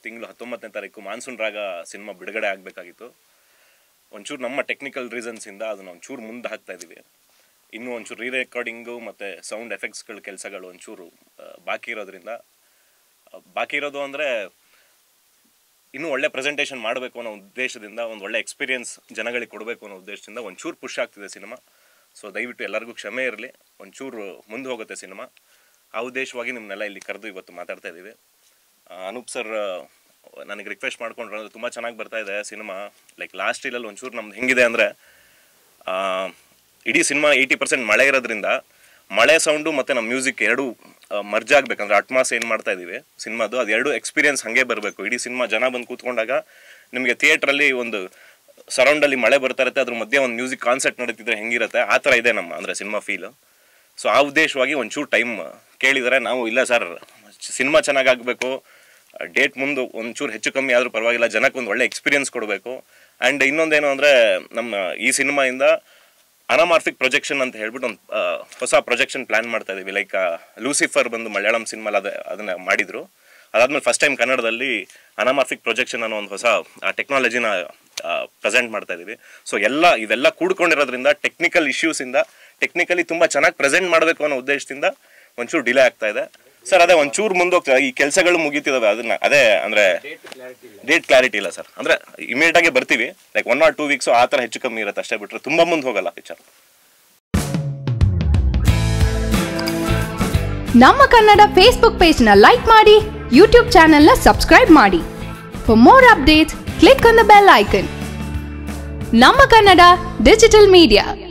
ತಿಂಗಳು ಹತ್ತೊಂಬತ್ತನೇ ತಾರೀಕು ಮಾನ್ಸೂನ್ ರಾಗ ಸಿನಿಮಾ ಬಿಡುಗಡೆ ಆಗಬೇಕಾಗಿತ್ತು ಒಂಚೂರು ನಮ್ಮ ಟೆಕ್ನಿಕಲ್ ರೀಸನ್ಸಿಂದ ಅದನ್ನ ಒಂಚೂರು ಮುಂದೆ ಹಾಕ್ತಾ ಇದ್ದೀವಿ ಇನ್ನೂ ಒಂಚೂರು ರೀ ರೆಕಾರ್ಡಿಂಗು ಮತ್ತು ಸೌಂಡ್ ಎಫೆಕ್ಟ್ಸ್ಗಳ ಕೆಲಸಗಳು ಒಂಚೂರು ಆ, ಬಾಕಿ ಇರೋದ್ರಿಂದ ಆ, ಬಾಕಿ ಇರೋದು ಅಂದರೆ ಇನ್ನೂ ಒಳ್ಳೆ ಪ್ರೆಸೆಂಟೇಷನ್ ಮಾಡಬೇಕು ಅನ್ನೋ ಉದ್ದೇಶದಿಂದ ಒಂದು ಒಳ್ಳೆ ಎಕ್ಸ್ಪೀರಿಯನ್ಸ್ ಜನಗಳಿಗೆ ಕೊಡಬೇಕು ಅನ್ನೋ ಉದ್ದೇಶದಿಂದ ಒಂಚೂರು ಪುಷ್ ಆಗ್ತಿದೆ ಸಿನಿಮಾ ಸೊ ದಯವಿಟ್ಟು ಎಲ್ಲರಿಗೂ ಕ್ಷಮೆ ಇರಲಿ ಒಂಚೂರು ಮುಂದೆ ಹೋಗುತ್ತೆ ಸಿನಿಮಾ ಆ ಉದ್ದೇಶವಾಗಿ ನಿಮ್ಮನ್ನೆಲ್ಲ ಇಲ್ಲಿ ಕರೆದು ಇವತ್ತು ಮಾತಾಡ್ತಾ ಇದ್ದೀವಿ ಆ, ಅನೂಪ್ ಸರ್ ನನಗೆ ರಿಕ್ವೆಸ್ಟ್ ಮಾಡ್ಕೊಂಡ್ರು ಅಂದರೆ ತುಂಬ ಚೆನ್ನಾಗಿ ಬರ್ತಾ ಇದೆ ಸಿನಿಮಾ ಲೈಕ್ ಲಾಸ್ಟ್ ಇಲ್ಲಲ್ಲಿ ಒಂಚೂರು ನಮ್ದು ಹೆಂಗಿದೆ ಅಂದರೆ ಇಡೀ ಸಿನಿಮಾ ಏಯ್ಟಿ ಪರ್ಸೆಂಟ್ ಮಳೆ ಇರೋದ್ರಿಂದ ಮಳೆ ಸೌಂಡು ಮತ್ತು ನಮ್ಮ ಮ್ಯೂಸಿಕ್ ಎರಡೂ ಮರ್ಜ್ ಆಗ್ಬೇಕಂದ್ರೆ ಅಟ್ಮಾಸ್ ಏನು ಮಾಡ್ತಾ ಇದ್ದೀವಿ ಸಿನಿಮಾದು ಅದು ಎರಡು ಎಕ್ಸ್ಪೀರಿಯನ್ಸ್ ಹಾಗೆ ಬರಬೇಕು ಇಡೀ ಸಿನಿಮಾ ಜನ ಬಂದು ಕೂತ್ಕೊಂಡಾಗ ನಿಮಗೆ ಥಿಯೇಟ್ರಲ್ಲಿ ಒಂದು ಸರೌಂಡಲ್ಲಿ ಮಳೆ ಬರ್ತಾ ಇರುತ್ತೆ ಅದ್ರ ಮಧ್ಯೆ ಒಂದು ಮ್ಯೂಸಿಕ್ ಕಾನ್ಸರ್ಟ್ ನಡೀತಿದ್ರೆ ಹೆಂಗಿರುತ್ತೆ ಆ ಥರ ಇದೆ ನಮ್ಮ ಅಂದರೆ ಸಿನಿಮಾ ಫೀಲ್ ಸೊ ಆ ಉದ್ದೇಶವಾಗಿ ಒಂಚೂರು ಟೈಮ್ ಕೇಳಿದರೆ ನಾವು ಇಲ್ಲ ಸರ್ ಸಿನಿಮಾ ಚೆನ್ನಾಗಿ ಆಗಬೇಕು ಡೇಟ್ ಮುಂದೆ ಒಂಚೂರು ಹೆಚ್ಚು ಕಮ್ಮಿ ಆದರೂ ಪರವಾಗಿಲ್ಲ ಜನಕ್ಕೆ ಒಂದು ಒಳ್ಳೆ ಎಕ್ಸ್ಪೀರಿಯನ್ಸ್ ಕೊಡಬೇಕು ಆ್ಯಂಡ್ ಇನ್ನೊಂದೇನು ಅಂದರೆ ನಮ್ಮ ಈ ಸಿನಿಮಾಯಿಂದ ಅನಮಾರ್ಫಿಕ್ ಪ್ರೊಜೆಕ್ಷನ್ ಅಂತ ಹೇಳ್ಬಿಟ್ಟು ಒಂದು ಹೊಸ ಪ್ರೊಜೆಕ್ಷನ್ ಪ್ಲ್ಯಾನ್ ಮಾಡ್ತಾ ಇದೀವಿ ಲೈಕ್ ಲೂಸಿಫರ್ ಬಂದು ಮಲಯಾಳಂ ಸಿನಿಮಾಲ್ ಅದ ಅದನ್ನು ಮಾಡಿದರು ಅದಾದ್ಮೇಲೆ ಫಸ್ಟ್ ಟೈಮ್ ಕನ್ನಡದಲ್ಲಿ ಅನಮಾರ್ಫಿಕ್ ಪ್ರೊಜೆಕ್ಷನ್ ಅನ್ನೋ ಒಂದು ಹೊಸ ಟೆಕ್ನಾಲಜಿನ ಪ್ರೆಸೆಂಟ್ ಮಾಡ್ತಾ ಇದೀವಿ ಸೊ ಎಲ್ಲ ಇವೆಲ್ಲ ಕೂಡ್ಕೊಂಡಿರೋದ್ರಿಂದ ಟೆಕ್ನಿಕಲ್ ಇಶ್ಯೂಸಿಂದ ಟೆಕ್ನಿಕಲಿ ತುಂಬ ಚೆನ್ನಾಗಿ ಪ್ರೆಸೆಂಟ್ ಮಾಡಬೇಕು ಅನ್ನೋ ಉದ್ದೇಶದಿಂದ ಒಂಚೂರು ಡಿಲೇ ಆಗ್ತಾ ಇದೆ ಸರ್ ಅದೇ ಒಂಚೂರು ಮುಂದೋಗ್ತದೆ ಈ ಕೆಲಸಗಳು ಮುಗೀತಿದಾವೆ ಅದನ್ನ ಅದೇ ಅಂದರೆ ಡೇಟ್ ಕ್ಲಾರಿಟಿ ಇಲ್ಲ ಸರ್ ಅಂದರೆ ಇಮಿಡಿಯೇಟ್ ಆಗಿ ಬರ್ತೀವಿ like one or two weeks ಆ ಥರ ಹೆಚ್ಚು ಕಮ್ಮಿ ಇರುತ್ತೆ ಅಷ್ಟೇ ಬಿಟ್ಟರೆ ತುಂಬ ಮುಂದೆ ಹೋಗಲ್ಲ ಪಿಕ್ಚರ್ ನಮ್ಮ ಕನ್ನಡ ಫೇಸ್ಬುಕ್ ಪೇಜ್ನ ಲೈಕ್ ಮಾಡಿ ಯೂಟ್ಯೂಬ್ ಚಾನೆಲ್ನ ಸಬ್ಸ್ಕ್ರೈಬ್ ಮಾಡಿ for more updates click on the bell icon ನಮ್ಮ ಕನ್ನಡ ಡಿಜಿಟಲ್ ಮೀಡಿಯಾ